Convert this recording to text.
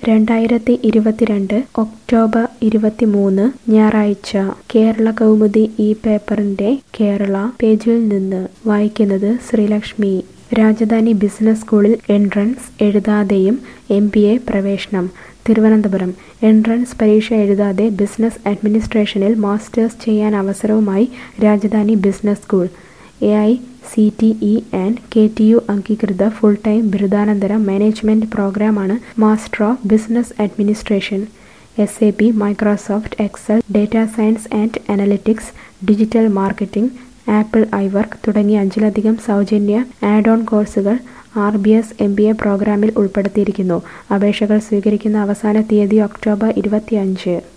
രണ്ടായിരത്തി ഇരുപത്തിരണ്ട് ഒക്ടോബർ ഇരുപത്തിമൂന്ന് ഞായറാഴ്ച കേരള കൗമുദി ഈ പേപ്പറിന്റെ കേരള പേജിൽ നിന്ന് വായിക്കുന്നത് ശ്രീലക്ഷ്മി രാജധാനി ബിസിനസ് സ്കൂളിൽ എൻട്രൻസ് എഴുതാതെയും എം ബി എ പ്രവേശനം തിരുവനന്തപുരം എൻട്രൻസ് പരീക്ഷ എഴുതാതെ ബിസിനസ് അഡ്മിനിസ്ട്രേഷനിൽ മാസ്റ്റേഴ്സ് ചെയ്യാൻ അവസരവുമായി Rajadhani business school A I C T E and K T U അംഗീകൃത ഫുൾ ടൈം ബിരുദാനന്തര മാനേജ്മെന്റ് പ്രോഗ്രാമാണ് master of business administration S A P Microsoft Excel data science and analytics digital marketing Apple iWork തുടങ്ങിയ അഞ്ചിലധികം സൗജന്യ add on കോഴ്സുകൾ R B S M B A പ്രോഗ്രാമിൽ ഉൾപ്പെടുത്തിയിരിക്കുന്നു അപേക്ഷകൾ സ്വീകരിക്കുന്ന അവസാന തീയതി ഒക്ടോബർ ഇരുപത്തിയഞ്ച്